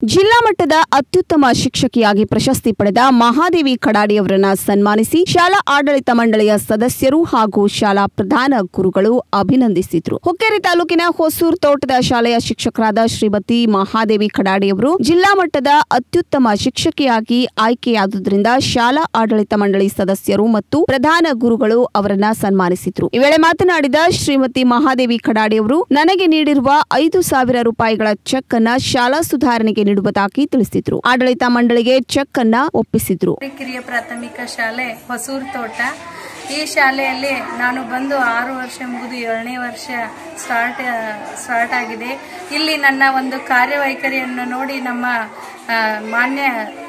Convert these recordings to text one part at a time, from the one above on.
ಜಿಲ್ಲಾ ಮಟ್ಟದ ಅತ್ಯುತ್ತಮ ಶಿಕ್ಷಕಿಯಾಗಿ ಪ್ರಶಸ್ತಿ ಪಡೆದ ಮಹಾದೇವಿ ಕಡಾಡಿಯವರನ್ನ ಸನ್ಮಾನಿಸಿ ಶಾಲಾ ಆಡಳಿತ ಮಂಡಳಿಯ ಸದಸ್ಯರು ಹಾಗೂ ಶಾಲಾ ಪ್ರಧಾನ ಗುರುಗಳು ಅಭಿನಂದಿಸಿದ್ರು ಹುಕ್ಕೇರಿ ತಾಲೂಕಿನ ಹೊಸೂರ್ ತೋಟದ ಶಾಲೆಯ ಶಿಕ್ಷಕರಾದ ಶ್ರೀಮತಿ ಮಹಾದೇವಿ ಕಡಾಡಿಯವರು ಜಿಲ್ಲಾ ಮಟ್ಟದ ಅತ್ಯುತ್ತಮ ಶಿಕ್ಷಕಿಯಾಗಿ ಆಯ್ಕೆಯಾದುದರಿಂದ ಶಾಲಾ ಆಡಳಿತ ಮಂಡಳಿ ಸದಸ್ಯರು ಮತ್ತು ಪ್ರಧಾನ ಗುರುಗಳು ಅವರನ್ನ ಸನ್ಮಾನಿಸಿದ್ರು ಈ ವೇಳೆ ಮಾತನಾಡಿದ ಶ್ರೀಮತಿ ಮಹಾದೇವಿ ಕಡಾಡಿಯವರು ನನಗೆ ನೀಡಿರುವ ಐದು ಸಾವಿರ ರೂಪಾಯಿಗಳ ಚೆಕ್ ಅನ್ನ ಶಾಲಾ ಸುಧಾರಣೆಗೆ ನೀಡುವುದಾಗಿ ತಿಳಿಸಿದ್ರು ಆಡಳಿತ ಮಂಡಳಿಗೆ ಚೆಕ್ ಅನ್ನ ಒಪ್ಪಿಸಿದ್ರು ಕಿರಿಯ ಪ್ರಾಥಮಿಕ ಶಾಲೆ ಹೊಸೂರು ತೋಟ ಈ ಶಾಲೆಯಲ್ಲಿ ನಾನು ಬಂದು ಆರು ವರ್ಷ ಮುಗಿದು ಏಳನೇ ವರ್ಷ ಸ್ಟಾರ್ಟ್ ಸ್ಟಾರ್ಟ್ ಆಗಿದೆ ಇಲ್ಲಿ ನನ್ನ ಒಂದು ಕಾರ್ಯವೈಖರಿಯನ್ನು ನೋಡಿ ನಮ್ಮ ಆ, ಮಾನ್ಯ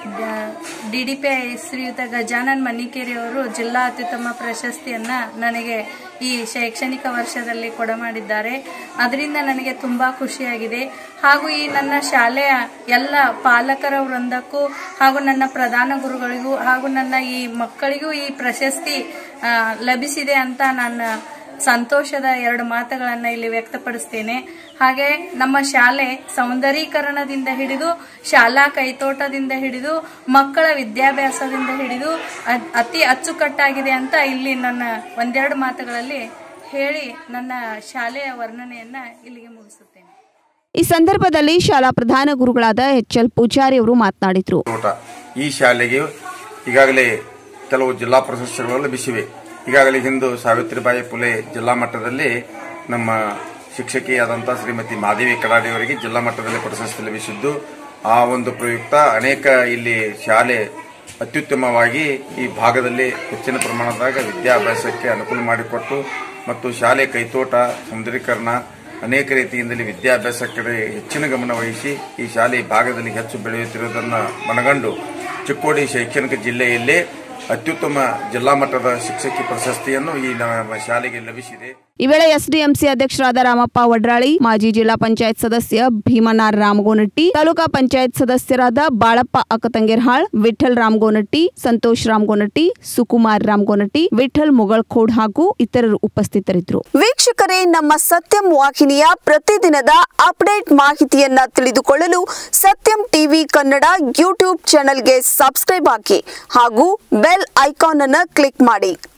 ಡಿ ಡಿ ಪಿ ಶ್ರೀಯುತ ಗಜಾನನ್ ಮನ್ನಿಕೇರಿ ಅವರು ಜಿಲ್ಲಾ ಅತ್ಯುತ್ತಮ ಪ್ರಶಸ್ತಿಯನ್ನ ನನಗೆ ಈ ಶೈಕ್ಷಣಿಕ ವರ್ಷದಲ್ಲಿ ಕೊಡಮಾಡಿದ್ದಾರೆ ಅದರಿಂದ ನನಗೆ ತುಂಬಾ ಖುಷಿಯಾಗಿದೆ ಹಾಗೂ ಈ ನನ್ನ ಶಾಲೆಯ ಎಲ್ಲ ಪಾಲಕರ ವೃಂದಕ್ಕೂ ಹಾಗೂ ನನ್ನ ಪ್ರಧಾನ ಗುರುಗಳಿಗೂ ಹಾಗೂ ನನ್ನ ಈ ಮಕ್ಕಳಿಗೂ ಈ ಪ್ರಶಸ್ತಿ ಆ, ಲಭಿಸಿದೆ ಅಂತ ನನ್ನ ಸಂತೋಷದ ಎರಡು ಮಾತುಗಳನ್ನು ಇಲ್ಲಿ ವ್ಯಕ್ತಪಡಿಸ್ತೇನೆ ಹಾಗೆ ನಮ್ಮ ಶಾಲೆ ಸೌಂದರೀಕರಣದಿಂದ ಹಿಡಿದು ಶಾಲಾ ಕೈತೋಟದಿಂದ ಹಿಡಿದು ಮಕ್ಕಳ ವಿದ್ಯಾಭ್ಯಾಸದಿಂದ ಹಿಡಿದು ಅದ್- ಅತಿ ಅಚ್ಚುಕಟ್ಟಾಗಿದೆ ಅಂತ ಇಲ್ಲಿ ನನ್ನ ಒಂದೆರಡು ಮಾತುಗಳಲ್ಲಿ ಹೇಳಿ ನನ್ನ ಶಾಲೆಯ ವರ್ಣನೆಯನ್ನ ಇಲ್ಲಿಗೆ ಮುಗಿಸುತ್ತೇನೆ ಈ ಸಂದರ್ಭದಲ್ಲಿ ಶಾಲಾ ಪ್ರಧಾನ ಗುರುಗಳಾದ ಎಚ್ ಎಲ್ ಪೂಜಾರಿ ಅವರು ಮಾತನಾಡಿದ್ರು ತೋಟ ಈ ಶಾಲೆಗೆ ಈಗಾಗಲೇ ಕೆಲವು ಜಿಲ್ಲಾ ಪ್ರಶಸ್ತಿಗಳು ಲಭಿಸಿವೆ ಈಗಾಗಲೇ ಹಿಂದೂ ಸಾವಿತ್ರಿಬಾಯಿ ಪುಲೆ ಜಿಲ್ಲಾ ಮಟ್ಟದಲ್ಲಿ ನಮ್ಮ ಶಿಕ್ಷಕಿಯಾದಂಥ ಶ್ರೀಮತಿ ಮಾದೇವಿ ಕಡಾಡಿಯವರಿಗೆ ಜಿಲ್ಲಾ ಮಟ್ಟದಲ್ಲಿ ಪ್ರಶಸ್ತಿ ಲಭಿಸಿದ್ದು ಆ ಒಂದು ಪ್ರಯುಕ್ತ ಅನೇಕ ಇಲ್ಲಿ ಶಾಲೆ ಅತ್ಯುತ್ತಮವಾಗಿ ಈ ಭಾಗದಲ್ಲಿ ಹೆಚ್ಚಿನ ಪ್ರಮಾಣದಾಗ ವಿದ್ಯಾಭ್ಯಾಸಕ್ಕೆ ಅನುಕೂಲ ಮಾಡಿಕೊಟ್ಟು ಮತ್ತು ಶಾಲೆ ಕೈತೋಟ ಸೌಂದರೀಕರಣ ಅನೇಕ ರೀತಿಯಿಂದಲೇ ವಿದ್ಯಾಭ್ಯಾಸ ಕಡೆ ಹೆಚ್ಚಿನ ಗಮನ ವಹಿಸಿ ಈ ಶಾಲೆ ಈ ಭಾಗದಲ್ಲಿ ಹೆಚ್ಚು ಬೆಳೆಯುತ್ತಿರುವುದನ್ನು ಮನಗಂಡು ಚಿಕ್ಕೋಡಿ ಶೈಕ್ಷಣಿಕ ಜಿಲ್ಲೆಯಲ್ಲೇ ಅತ್ಯುತ್ತಮ ಜಿಲ್ಲಾ ಮಟ್ಟದ ಶಿಕ್ಷಕಿ ಪ್ರಶಸ್ತಿಯನ್ನು ಈ ನಮ್ಮ ಶಾಲೆಗೆ ಲಭಿಸಿದೆ ಈ ವೇಳೆ ಎಸ್ಡಿಎಂಸಿ ಅಧ್ಯಕ್ಷರಾದ ರಾಮಪ್ಪ ವಡ್ರಾಳಿ ಮಾಜಿ ಜಿಲ್ಲಾ ಪಂಚಾಯತ್ ಸದಸ್ಯ ಭೀಮನಾರ್ ರಾಮಗೋನಟ್ಟಿ ತಾಲೂಕಾ ಪಂಚಾಯತ್ ಸದಸ್ಯರಾದ ಬಾಳಪ್ಪ ಅಕ್ಕತಂಗೇರ್ಹಾಳ್ ವಿಠಲ್ ರಾಮಗೋನಟ್ಟಿ ಸಂತೋಷ್ ರಾಮಗೋನಟ್ಟಿ ಸುಕುಮಾರ್ ರಾಮಗೋನಟ್ಟಿ ವಿಠಲ್ ಮುಗಳಖೋಡ್ ಹಾಗೂ ಇತರರು ಉಪಸ್ಥಿತರಿದ್ದರು ವೀಕ್ಷಕರೇ ನಮ್ಮ ಸತ್ಯಂ ವಾಹಿನಿಯ ಪ್ರತಿದಿನದ ಅಪ್ಡೇಟ್ ಮಾಹಿತಿಯನ್ನ ತಿಳಿದುಕೊಳ್ಳಲು ಸತ್ಯಂ ಟಿವಿ ಕನ್ನಡ ಯೂಟ್ಯೂಬ್ ಚಾನೆಲ್ಗೆ ಸಬ್ಸ್ಕ್ರೈಬ್ ಹಾಕಿ ಹಾಗೂ ಬೆಲ್ ಐಕಾನ್ ಅನ್ನು ಕ್ಲಿಕ್ ಮಾಡಿ